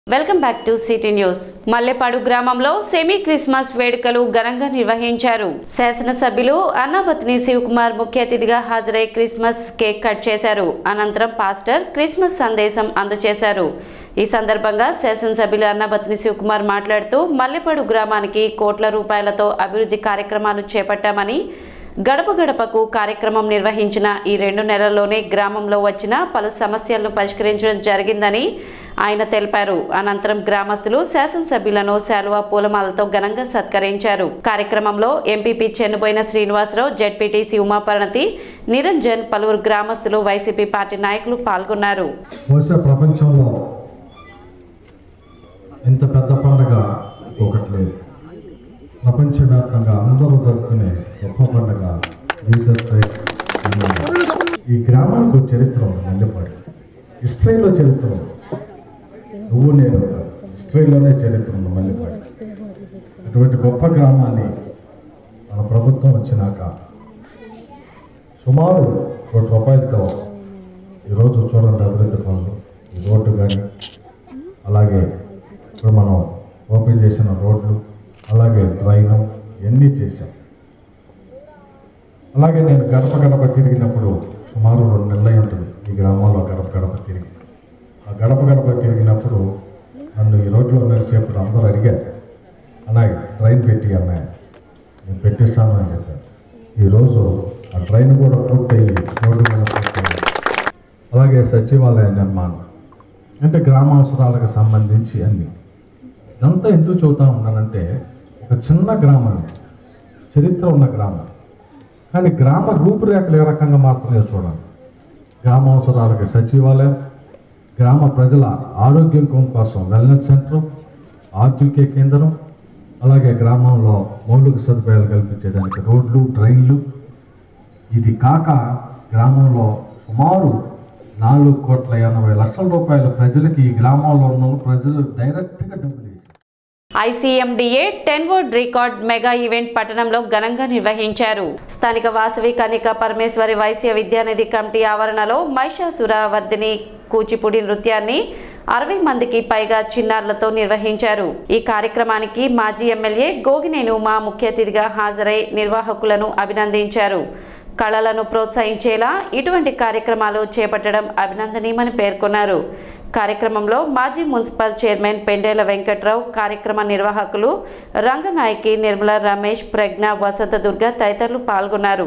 Welcome back to city news Mallepadu గ్రామంలో semi Christmas వేడుకలు ఘనంగా నిర్వహించారు శాసనసభ్యులు అన్నాపత్ని శివకుమార్ ముఖ్య అతిథిగా హాజరై క్రిస్మస్ కేక్ కట్ చేశారు అనంతరం పాస్టర్ క్రిస్మస్ సందేశం అందజేశారు ఈ సందర్భంగా శాసనసభ్యులు అన్నబత్ని శివకుమార్ మాట్లాడుతూ మల్లెపాడు గ్రామానికి కోట్ల రూపాయలతో అభివృద్ధి కార్యక్రమాలు చేపట్టామని గడప గడపకు కార్యక్రమం నిర్వహించిన ఈ రెండు నెలల్లోనే గ్రామంలో వచ్చిన పలు సమస్యలను పరిష్కరించడం జరిగిందని ఆయన తెలిపారు అనంతరం గ్రామస్తులు శాసనసభ్యులను శాలువా పూలమాలతో ఘనంగా సత్కరించారు కార్యక్రమంలో ఎంపీపీ చెన్నుబోయిన శ్రీనివాసరావు జెడ్పీటీసీ ఉమాపరణతి నిరంజన్ పలువురు గ్రామస్తులు వైసీపీ పార్టీ నాయకులు పాల్గొన్నారు బహుశా ప్రపంచంలో ఇంత పెద్ద పండుగ ఒకటి లేదు ప్రపంచవ్యాప్తంగా అందరూ జరుపుకునే గొప్ప పండుగ జీసస్ క్రైస్ట్ జన్మదినం. ఈ గ్రామానికి ఒక చరిత్ర ఉంది మల్లెపాడు హిస్టరీలో చరిత్ర ఉంది నువ్వు నేను కాదు. హిస్టరీలోనే చరిత్ర ఉంది మల్లెపాడు అటువంటి గొప్ప గ్రామాన్ని మన ప్రభుత్వం వచ్చినాక సుమారు కోటి రూపాయలతో ఈరోజు చూడండి అభివృద్ధి పనులు ఈ రోడ్డు కానీ అలాగే ఇప్పుడు మనం ఓపెన్ చేసిన రోడ్లు అలాగే డ్రైన్ ఇవన్నీ చేశాం అలాగే నేను గడప గడప తిరిగినప్పుడు సుమారు రెండు నెలలు అయి ఉంటుంది ఈ గ్రామంలో గడప గడప తిరిగి ఆ గడప గడప తిరిగినప్పుడు నన్ను ఈ రోడ్లో నడిచేప్పుడు అందరూ అడిగారు అన్నయ్య డ్రైన్ పెట్టి అన్నయ్య నేను పెట్టేస్తాను అని చెప్పాను ఈరోజు ఆ ట్రైన్ కూడా పూర్తయి రోడ్డు కూడా పూర్తయింది అలాగే సచివాలయ నిర్మాణం అంటే గ్రామ అవసరాలకు సంబంధించి అన్ని ఇదంతా ఎందుకు చెబుతా ఉన్నానంటే ఒక చిన్న గ్రామం ఇది. చరిత్ర ఉన్న గ్రామం కానీ గ్రామ రూపురేఖలు ఏ రకంగా మాత్రమే చూడాలి గ్రామ అవసరాలకి సచివాలయం గ్రామ ప్రజల ఆరోగ్యం కోసం వెల్నెస్ సెంటర్ ఆర్టీకే కేంద్రం అలాగే గ్రామంలో మౌలిక సదుపాయాలు కల్పించేదానికి రోడ్లు డ్రైన్లు ఇది కాక గ్రామంలో సుమారు నాలుగు కోట్ల ఎనభై లక్షల రూపాయల ప్రజలకి ఈ గ్రామంలో ఉన్న ప్రజలు డైరెక్ట్గా డబ్బులు వేశారు ICMDA ten world record mega event పట్టణంలో ఘనంగా నిర్వహించారు స్థానిక వాసవి కనిక పరమేశ్వరి వైశ్య విద్యానిధి కమిటీ ఆవరణలో మహిషాసుర వర్ధిని కూచిపూడి నృత్యాన్ని అరవై మందికి పైగా చిన్నారులతో నిర్వహించారు ఈ కార్యక్రమానికి మాజీ ఎమ్మెల్యే గోగినేను మా ముఖ్య అతిథిగా హాజరై నిర్వాహకులను అభినందించారు కళలను ప్రోత్సహించేలా ఇటువంటి కార్యక్రమాలు చేపట్టడం అభినందనీయమని పేర్కొన్నారు కార్యక్రమంలో మాజీ మున్సిపల్ చైర్మన్ పెండేల వెంకట్రావు కార్యక్రమ నిర్వాహకులు రంగనాయకి నిర్మల రమేష్ ప్రజ్ఞ వసంత దుర్గ తదితరులు పాల్గొన్నారు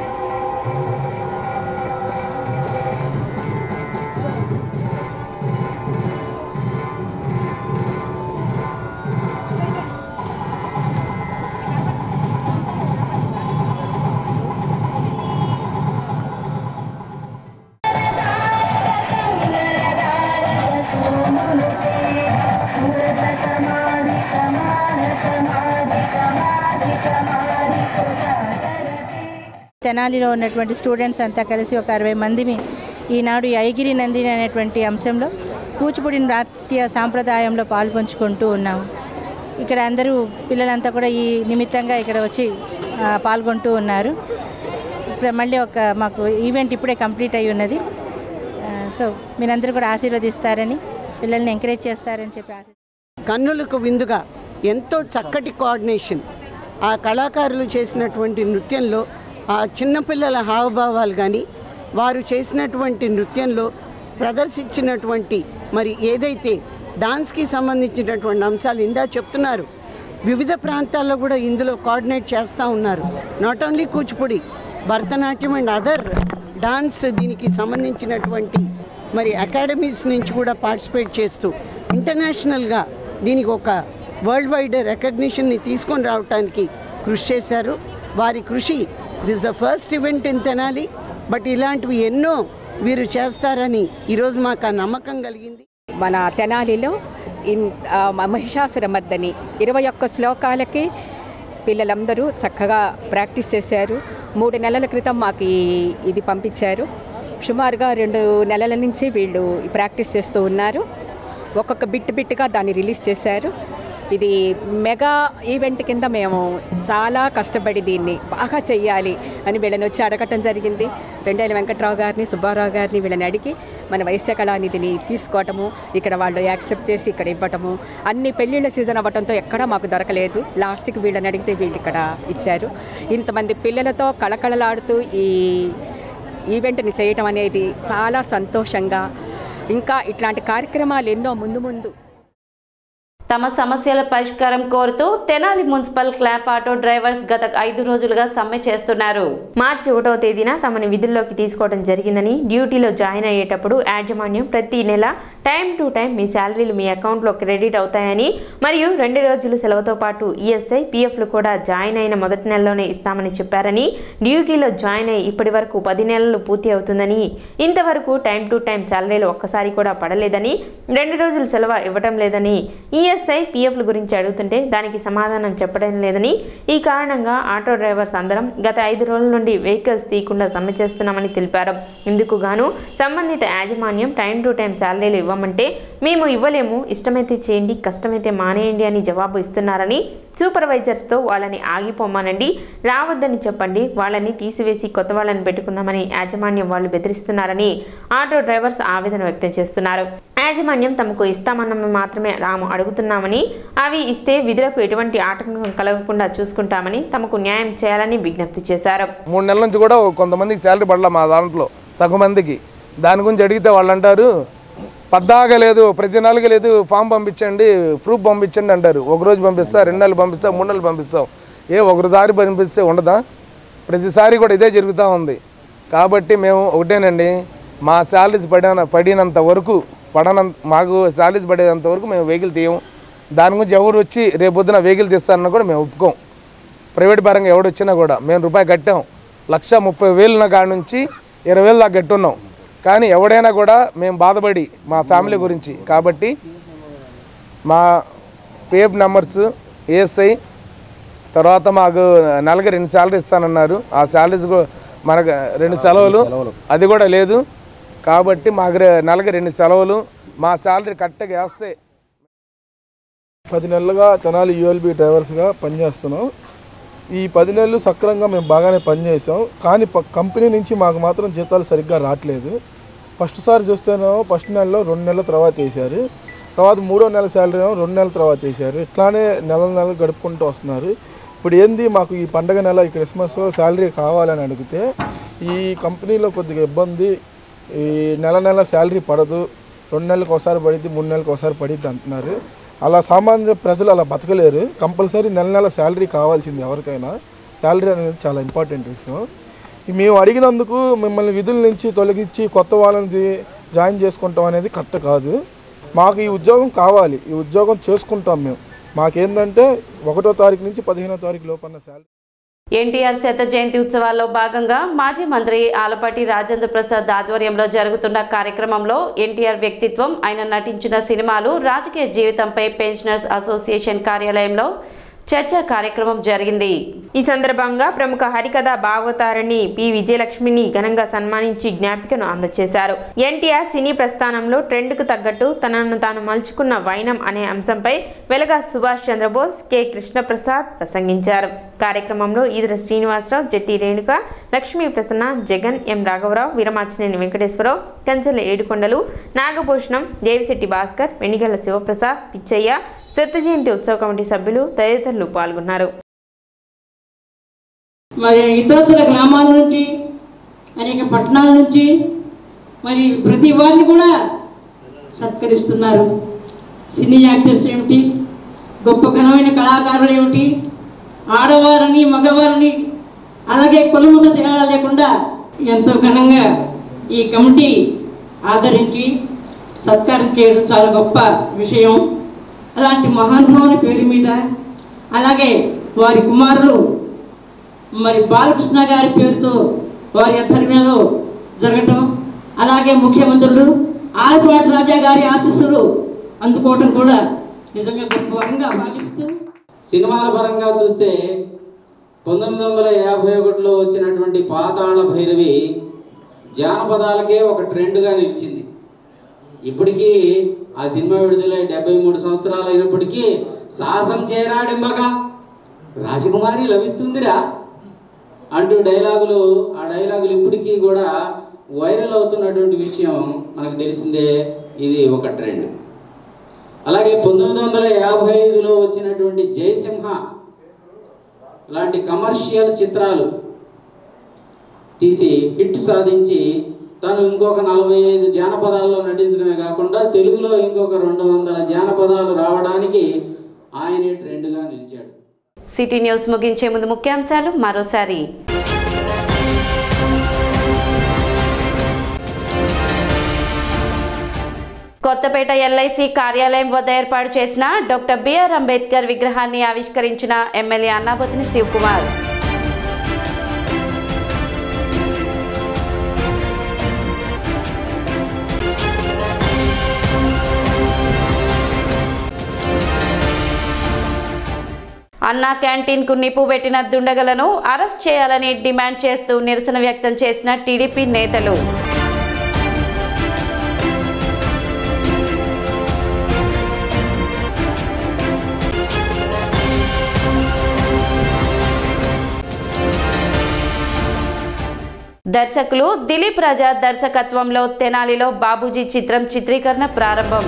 తెనాలిలో ఉన్నటువంటి స్టూడెంట్స్ అంతా కలిసి ఒక అరవై మందిని ఈనాడు ఈ ఐగిరి నందిని అనేటువంటి అంశంలో కూచిపూడి నాట్య సాంప్రదాయంలో పాల్పంచుకుంటూ ఉన్నాము ఇక్కడ అందరూ పిల్లలంతా కూడా ఈ నిమిత్తంగా ఇక్కడ వచ్చి ఆ, పాల్గొంటూ ఉన్నారు ఇప్పుడు మళ్ళీ ఒక మాకు ఈవెంట్ ఇప్పుడే కంప్లీట్ అయి ఉన్నది ఆ, సో మీరందరూ కూడా ఆశీర్వదిస్తారని పిల్లల్ని ఎంకరేజ్ చేస్తారని చెప్పి ఆశ కన్నులకు విందుగా ఎంతో చక్కటి కోఆర్డినేషన్ ఆ కళాకారులు చేసినటువంటి నృత్యంలో ఆ చిన్నపిల్లల హావభావాలు కానీ వారు చేసినటువంటి నృత్యంలో ప్రదర్శించినటువంటి మరి ఏదైతే డాన్స్కి సంబంధించినటువంటి అంశాలు ఇందా చెప్తున్నారు వివిధ ప్రాంతాల్లో కూడా ఇందులో కోఆర్డినేట్ చేస్తూ ఉన్నారు not only Kuchipudi Bharatanatyam and other dance దీనికి సంబంధించినటువంటి మరి అకాడమీస్ నుంచి కూడా పార్టిసిపేట్ చేస్తూ ఇంటర్నేషనల్గా దీనికి ఒక వరల్డ్ వైడ్ రికగ్నిషన్ని తీసుకొని రావడానికి కృషి చేశారు వారి కృషి this the first event in Tenali but ఇలాంటివి ఎన్నో వీరు చేస్తారని ఈరోజు మాకు ఆ నమ్మకం కలిగింది మన తెనాలిలో ఇన్ ఆ, మహిషాసుర మర్దని ఇరవై ఒక్క శ్లోకాలకి పిల్లలందరూ చక్కగా ప్రాక్టీస్ చేశారు మూడు నెలల క్రితం మాకు ఈ- ఇది పంపించారు సుమారుగా రెండు నెలల నుంచి వీళ్ళు ఈ ప్రాక్టీస్ చేస్తూ ఉన్నారు ఒక్కొక్క బిట్ బిట్గా దాన్ని రిలీజ్ చేశారు ఇది మెగా ఈవెంట్ కింద మేము చాలా కష్టపడి దీన్ని బాగా చెయ్యాలి అని వీళ్ళని వచ్చి అడగటం జరిగింది రెండేళ్ళ వెంకట్రావు గారిని సుబ్బారావు గారిని వీళ్ళని అడిగి మన వైశ్య కళానిధిని తీసుకోవటము ఇక్కడ వాళ్ళు యాక్సెప్ట్ చేసి ఇక్కడ ఇవ్వటము అన్ని పెళ్ళిళ్ళ సీజన్ అవ్వటంతో ఎక్కడా మాకు దొరకలేదు లాస్ట్కి వీళ్ళని అడిగితే వీళ్ళు ఇక్కడ ఇచ్చారు ఇంతమంది పిల్లలతో కళకళలాడుతూ ఈ ఈవెంట్ని చేయటం అనేది చాలా సంతోషంగా ఇంకా ఇట్లాంటి కార్యక్రమాలు ఎన్నో ముందు ముందు తమ సమస్యల పరిష్కారం కోరుతూ Tenali municipal clap auto drivers గత ఐదు రోజులుగా సమ్మె చేస్తున్నారు మార్చి ఒకటవ తేదీన తమని విధుల్లోకి తీసుకోవడం జరిగిందని డ్యూటీలో జాయిన్ అయ్యేటప్పుడు యాజమాన్యం ప్రతి నెల టైం టు టైం మీ శాలరీలు మీ అకౌంట్లో క్రెడిట్ అవుతాయని మరియు రెండు రోజులు సెలవుతో పాటు ఈఎస్ఐ పిఎఫ్లు కూడా జాయిన్ అయిన మొదటి నెలలోనే ఇస్తామని చెప్పారని డ్యూటీలో జాయిన్ అయ్యి ఇప్పటి వరకు పది నెలలు పూర్తి అవుతుందని ఇంతవరకు టైం టు టైం శాలరీలు ఒక్కసారి కూడా పడలేదని రెండు రోజులు సెలవు ఇవ్వటం లేదని ఈఎస్ఐ పిఎఫ్ల గురించి అడుగుతుంటే దానికి సమాధానం చెప్పడం లేదని ఈ కారణంగా ఆటో డ్రైవర్స్ అందరం గత ఐదు రోజుల నుండి వెహికల్స్ తీయకుండా సమ్మె చేస్తున్నామని తెలిపారు ఇందుకు గాను సంబంధిత యాజమాన్యం టైం టు టైం శాలరీలు ఇవ్వమంటే మేము ఇవ్వలేము ఇష్టమైతే చేయండి కష్టమైతే మానేయండి అని జవాబు ఇస్తున్నారని సూపర్వైజర్స్తో వాళ్ళని ఆగిపోమానండి రావద్దని చెప్పండి వాళ్ళని తీసివేసి కొత్త వాళ్ళని పెట్టుకుందామని యాజమాన్యం వాళ్ళు బెదిరిస్తున్నారని ఆటో డ్రైవర్స్ ఆవేదన వ్యక్తం చేస్తున్నారు యాజమాన్యం తమకు ఇస్తామన్న మాత్రమే తాము అడుగుతున్నామని అవి ఇస్తే విధులకు ఎటువంటి ఆటంకం కలగకుండా చూసుకుంటామని తమకు న్యాయం చేయాలని విజ్ఞప్తి చేశారు మూడు నెలల నుంచి కూడా కొంతమందికి శాలరీ పడలే మా దాంట్లో సగం మందికి దాని గురించి అడిగితే వాళ్ళు అంటారు పద్దాగా లేదు ప్రతి నెలకి లేదు ఫామ్ పంపించండి ప్రూఫ్ పంపించండి అంటారు ఒక రోజు పంపిస్తా రెండు నెలలు పంపిస్తాం మూడు నెలలు పంపిస్తాం ఏ ఒకరిసారి పంపిస్తే ఉండదా ప్రతిసారి కూడా ఇదే జరుగుతూ ఉంది కాబట్టి మేము ఒకటేనండి మా శాలరీస్ పడిన పడినంత వరకు పడనంత మాకు శాలరీస్ పడేంత వరకు మేము వెహికల్ తీయము దాని గురించి ఎవరు వచ్చి రేపు పొద్దున వెహికల్ తీస్తారన్నా కూడా మేము ఒప్పుకోం ప్రైవేట్ పరంగా ఎవడు వచ్చినా కూడా మేము రూపాయి కట్టాం లక్ష ముప్పై వేలున్న కాడ నుంచి ఇరవై వేలు దాకా కట్టున్నాం కానీ ఎవడైనా కూడా మేము బాధపడి మా ఫ్యామిలీ గురించి కాబట్టి మా పేప్ నెంబర్స్ ఏఎస్ఐ తర్వాత మాకు నెలకి రెండు శాలరీ ఇస్తానన్నారు ఆ శాలరీస్ కూడా మనకు రెండు సెలవులు అది కూడా లేదు కాబట్టి మాకు రె- నెలకి రెండు సెలవులు మా శాలరీ కరెక్ట్గా వేస్తే పది నెలలుగా తెనాలి యూఎల్బి డ్రైవర్స్గా పనిచేస్తున్నాం ఈ పది నెలలు సక్రమంగా మేము బాగానే పనిచేసాం కానీ ప- కంపెనీ నుంచి మాకు మాత్రం జీతాలు సరిగ్గా రావట్లేదు ఫస్ట్ సారి చూస్తేనేమో ఫస్ట్ నెలలో రెండు నెలల తర్వాత వేశారు తర్వాత మూడో నెల శాలరీ ఏమో రెండు నెలల తర్వాత వేశారు ఇట్లానే నెల నెలలు గడుపుకుంటూ వస్తున్నారు ఇప్పుడు ఏంది మాకు ఈ పండగ నెల ఈ క్రిస్మస్ శాలరీ కావాలని అడిగితే ఈ కంపెనీలో కొద్దిగా ఇబ్బంది ఈ నెల నెల శాలరీ పడదు రెండు నెలలకు ఒకసారి పడిద్ది మూడు నెలలకు ఒకసారి పడిద్ది అంటున్నారు అలా సామాన్య ప్రజలు అలా బతకలేరు కంపల్సరీ నెల నెల శాలరీ కావాల్సింది ఎవరికైనా శాలరీ అనేది చాలా ఇంపార్టెంట్ విషయం ఈ మేము అడిగినందుకు మిమ్మల్ని విధుల నుంచి తొలగించి కొత్త వాళ్ళని జాయిన్ చేసుకుంటాం అనేది కరెక్ట్ కాదు మాకు ఈ ఉద్యోగం కావాలి ఈ ఉద్యోగం చేసుకుంటాం మేము మాకేందంటే ఒకటో తారీఖు నుంచి పదిహేనో తారీఖు లోపల శాలరీ ఎన్టీఆర్ శత జయంతి ఉత్సవాల్లో భాగంగా మాజీ మంత్రి ఆలపాటి రాజేంద్ర ప్రసాద్ ఆధ్వర్యంలో జరుగుతున్న కార్యక్రమంలో ఎన్టీఆర్ వ్యక్తిత్వం ఆయన నటించిన సినిమాలు రాజకీయ జీవితంపై పెన్షనర్స్ అసోసియేషన్ కార్యాలయంలో చర్చా కార్యక్రమం జరిగింది ఈ సందర్భంగా ప్రముఖ హరికథ భాగవతారిణి పి విజయలక్ష్మిని ఘనంగా సన్మానించి జ్ఞాపికను అందజేశారు ఎన్టీఆర్ సినీ ప్రస్థానంలో ట్రెండ్కు తగ్గట్టు తనను తాను మలుచుకున్న వైనం అనే అంశంపై వెలగా సుభాష్ చంద్రబోస్ కె కృష్ణప్రసాద్ ప్రసంగించారు కార్యక్రమంలో ఈదర శ్రీనివాసరావు జట్టి రేణుక లక్ష్మీ ప్రసన్న జగన్ ఎం రాఘవరావు వీరమాచినేని వెంకటేశ్వరరావు కంచెల ఏడుకొండలు నాగభూషణం దేవిశెట్టి భాస్కర్ వెనిగళ్ల శివప్రసాద్ పిచ్చయ్య శత జయంతి ఉత్సవ కమిటీ సభ్యులు తదితరులు పాల్గొన్నారు మరి ఇతరత్ర గ్రామాల నుంచి అనేక పట్టణాల నుంచి మరి ప్రతి వారిని కూడా సత్కరిస్తున్నారు సినీ యాక్టర్స్ ఏమిటి గొప్ప ఘనమైన కళాకారులు ఏమిటి ఆడవారిని మగవారిని అలాగే కులముల తేడా లేకుండా ఎంతో ఘనంగా ఈ కమిటీ ఆదరించి సత్కారం చేయడం చాలా గొప్ప విషయం అలాంటి మహానుభావుని పేరు మీద అలాగే వారి కుమారులు మరి బాలకృష్ణ గారి పేరుతో వారి ఆధ్వర్యంలో జరగటం అలాగే ముఖ్యమంత్రులు ఆలపాటి రాజా గారి ఆశీస్సులు అందుకోవటం కూడా నిజంగా గొప్ప వరంగా భావిస్తూ సినిమాల పరంగా చూస్తే పంతొమ్మిది వందల యాభై ఒకటిలో వచ్చినటువంటి పాతాళ భైరవి జానపదాలకే ఒక ట్రెండ్గా నిలిచింది ఇప్పటికీ ఆ సినిమా విడుదలై డెబ్బై మూడు సంవత్సరాలు అయినప్పటికీ సాహసం చేరాడింబగా రాజకుమారి లభిస్తుందిరా అంటూ డైలాగులు ఆ డైలాగులు ఇప్పటికీ కూడా వైరల్ అవుతున్నటువంటి విషయం మనకు తెలిసిందే ఇది ఒక ట్రెండ్ అలాగే పంతొమ్మిది వందల యాభై ఐదులో వచ్చినటువంటి జయసింహ లాంటి కమర్షియల్ చిత్రాలు తీసి హిట్ సాధించి తను ఇంకొక నలభై ఐదు జానపదాల్లో నటించడమే కాకుండా తెలుగులో ఇంకొక రెండు వందల జానపదాలు రావడానికి ఆయనే ట్రెండ్గా నిలిచాడు సిటీ న్యూస్ ముగించే ముందు ముఖ్యాంశాలు మరోసారి కొత్తపేట ఎల్ఐసి కార్యాలయం వద్ద ఏర్పాటు చేసిన డాక్టర్ బిఆర్ అంబేద్కర్ విగ్రహాన్ని ఆవిష్కరించిన ఎమ్మెల్యే అన్నాబతిని శివకుమార్ అన్నా క్యాంటీన్ కు నిప్పు పెట్టిన దుండగలను అరెస్ట్ చేయాలని డిమాండ్ చేస్తూ నిరసన వ్యక్తం చేసిన టీడీపీ నేతలు దర్శకులు దిలీప్ రాజా దర్శకత్వంలో తెనాలిలో బాబూజీ చిత్రం చిత్రీకరణ ప్రారంభం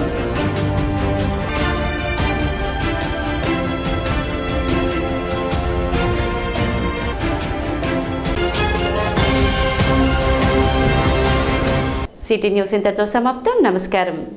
సిటీ న్యూస్ ఇంతతో సమాప్తం నమస్కారం